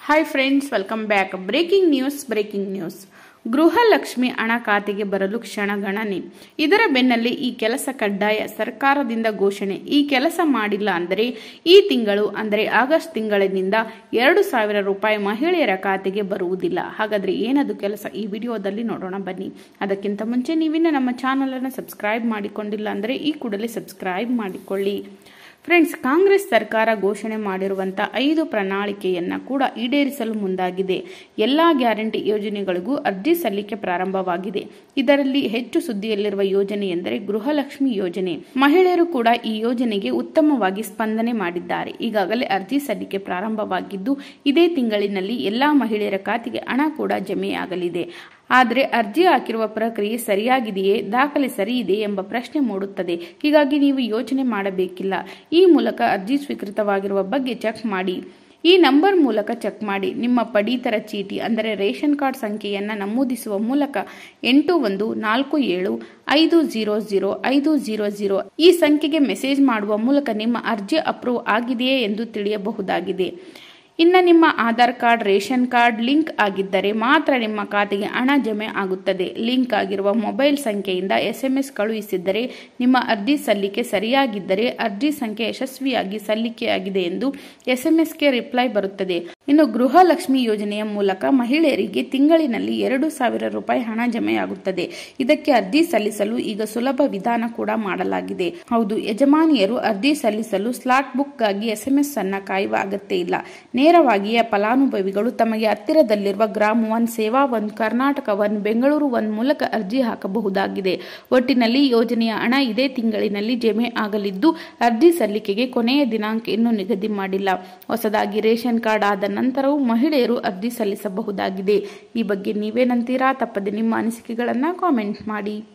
hi friends welcome back breaking news breaking news Gruhalakshmi ಹಣ ಖಾತೆಗೆ ಬರಲು ಕ್ಷಣಗಣನೆ ಇದರ ಬೆನ್ನಲ್ಲೇ ಈ ಕೆಲಸ ಕಡ್ಡಾಯ ಸರ್ಕಾರದಿಂದ ಘೋಷಣೆ ಈ ಕೆಲಸ ಮಾಡಿಲ್ಲ ಅಂದರೆ ಈ ತಿಂಗಳು ಅಂದರೆ ಆಗಸ್ಟ್ ತಿಂಗಳಿನಿಂದ ಎರಡು ಸಾವಿರ ರೂಪಾಯಿ ಮಹಿಳೆಯರ ಖಾತೆಗೆ ಬರುವುದಿಲ್ಲ ಹಾಗಾದ್ರೆ ಏನದು ಕೆಲಸ ಈ ವಿಡಿಯೋದಲ್ಲಿ ನೋಡೋಣ ಬನ್ನಿ ಅದಕ್ಕಿಂತ ಮುಂಚೆ ನೀವಿನ್ನ ನಮ್ಮ ಚಾನಲ್ ಅನ್ನು ಸಬ್ಸ್ಕ್ರೈಬ್ ಮಾಡಿಕೊಂಡಿಲ್ಲ ಅಂದರೆ ಈ ಕೂಡಲೇ ಸಬ್ಸ್ಕ್ರೈಬ್ ಮಾಡಿಕೊಳ್ಳಿ ಫ್ರೆಂಡ್ಸ್ ಕಾಂಗ್ರೆಸ್ ಸರ್ಕಾರ ಘೋಷಣೆ ಮಾಡಿರುವಂತ ಐದು ಪ್ರಣಾಳಿಕೆಯನ್ನ ಕೂಡ ಈಡೇರಿಸಲು ಮುಂದಾಗಿದೆ ಎಲ್ಲಾ ಗ್ಯಾರಂಟಿ ಯೋಜನೆಗಳಿಗೂ ಅರ್ಜಿ ಸಲ್ಲಿಕೆ ಪ್ರಾರಂಭವಾಗಿದೆ ಇದರಲ್ಲಿ ಹೆಚ್ಚು ಸುದ್ದಿಯಲ್ಲಿರುವ ಯೋಜನೆ ಎಂದರೆ ಗೃಹಲಕ್ಷ್ಮಿ ಯೋಜನೆ ಮಹಿಳೆಯರು ಕೂಡ ಈ ಯೋಜನೆಗೆ ಉತ್ತಮವಾಗಿ ಸ್ಪಂದನೆ ಮಾಡಿದ್ದಾರೆ ಈಗಾಗಲೇ ಅರ್ಜಿ ಸಲ್ಲಿಕೆ ಪ್ರಾರಂಭವಾಗಿದ್ದು ಇದೇ ತಿಂಗಳಿನಲ್ಲಿ ಎಲ್ಲಾ ಮಹಿಳೆಯರ ಖಾತೆಗೆ ಹಣ ಕೂಡ ಜಮೆಯಾಗಲಿದೆ ಆದರೆ ಅರ್ಜಿ ಹಾಕಿರುವ ಪ್ರಕ್ರಿಯೆ ಸರಿಯಾಗಿದೆಯೇ ದಾಖಲೆ ಸರಿ ಇದೆ ಎಂಬ ಪ್ರಶ್ನೆ ಮೂಡುತ್ತದೆ ಹೀಗಾಗಿ ನೀವು ಯೋಚನೆ ಮಾಡಬೇಕಿಲ್ಲ ಈ ಮೂಲಕ ಅರ್ಜಿ ಸ್ವೀಕೃತವಾಗಿರುವ ಬಗ್ಗೆ ಚೆಕ್ ಮಾಡಿ ಈ ನಂಬರ್ ಮೂಲಕ ಚೆಕ್ ಮಾಡಿ ನಿಮ್ಮ ಪಡಿತರ ಚೀಟಿ ಅಂದರೆ ರೇಷನ್ ಕಾರ್ಡ್ ಸಂಖ್ಯೆಯನ್ನು ನಮೂದಿಸುವ ಮೂಲಕ ಎಂಟು ಒಂದು ನಾಲ್ಕು ಏಳು ಐದು ಜೀರೋ ಜೀರೋ ಐದು ಜೀರೋ ಜೀರೋ ಈ ಸಂಖ್ಯೆಗೆ ಮೆಸೇಜ್ ಮಾಡುವ ಮೂಲಕ ನಿಮ್ಮ ಅರ್ಜಿ ಅಪ್ರೂವ್ ಆಗಿದೆಯೇ ಎಂದು ತಿಳಿಯಬಹುದಾಗಿದೆ ಇನ್ನು ನಿಮ್ಮ Aadhaar card ration card link ಆಗಿದ್ದರೆ ಮಾತ್ರ ನಿಮ್ಮ ಖಾತೆಗೆ ಹಣ ಜಮೆ ಆಗುತ್ತದೆ ಲಿಂಕ್ ಆಗಿರುವ ಮೊಬೈಲ್ ಸಂಖ್ಯೆಯಿಂದ ಎಸ್ಎಂಎಸ್ ಕಳುಹಿಸಿದ್ದರೆ ನಿಮ್ಮ ಅರ್ಜಿ ಸಲ್ಲಿಕೆ ಸರಿಯಾಗಿದ್ದರೆ ಅರ್ಜಿ ಸಂಖ್ಯೆ ಯಶಸ್ವಿಯಾಗಿ ಸಲ್ಲಿಕೆಯಾಗಿದೆ ಎಂದು ಎಸ್ಎಂಎಸ್ಗೆ ರಿಪ್ಲೈ ಬರುತ್ತದೆ ಇನ್ನು ಗೃಹಲಕ್ಷ್ಮಿ ಯೋಜನೆಯ ಮೂಲಕ ಮಹಿಳೆಯರಿಗೆ ತಿಂಗಳಿನಲ್ಲಿ ಎರಡು ಸಾವಿರ ರೂಪಾಯಿ ಹಣ ಜಮೆಯಾಗುತ್ತದೆ ಇದಕ್ಕೆ ಅರ್ಜಿ ಸಲ್ಲಿಸಲು ಈಗ ಸುಲಭ ವಿಧಾನ ಕೂಡ ಮಾಡಲಾಗಿದೆ ಹೌದು ಯಜಮಾನಿಯರು ಅರ್ಜಿ ಸಲ್ಲಿಸಲು ಸ್ಲಾಟ್ ಬುಕ್ಗಾಗಿ ಎಸ್ಎಂಎಸ್ ಅನ್ನ ಕಾಯುವ ಅಗತ್ಯ ಇಲ್ಲ ನೇರವಾಗಿಯೇ ಫಲಾನುಭವಿಗಳು ತಮಗೆ ಹತ್ತಿರದಲ್ಲಿರುವ Grama one Seva one Karnataka one Bengaluru one ಮೂಲಕ ಅರ್ಜಿ ಹಾಕಬಹುದಾಗಿದೆ ಒಟ್ಟಿನಲ್ಲಿ ಯೋಜನೆಯ ಹಣ ಇದೇ ತಿಂಗಳಿನಲ್ಲಿ ಜಮೆ ಆಗಲಿದ್ದು ಅರ್ಜಿ ಸಲ್ಲಿಕೆಗೆ ಕೊನೆಯ ದಿನಾಂಕ ಇನ್ನೂ ನಿಗದಿ ಮಾಡಿಲ್ಲ ಹೊಸದಾಗಿ ರೇಷನ್ ಕಾರ್ಡ್ ಆದ ನಂತರವೂ ಮಹಿಳೆಯರು ಅರ್ಜಿ ಸಲ್ಲಿಸಬಹುದಾಗಿದೆ ಈ ಬಗ್ಗೆ ನೀವೇನಂತೀರಾ ತಪ್ಪದೆ ನಿಮ್ಮ ಅನಿಸಿಕೆಗಳನ್ನ ಕಾಮೆಂಟ್ ಮಾಡಿ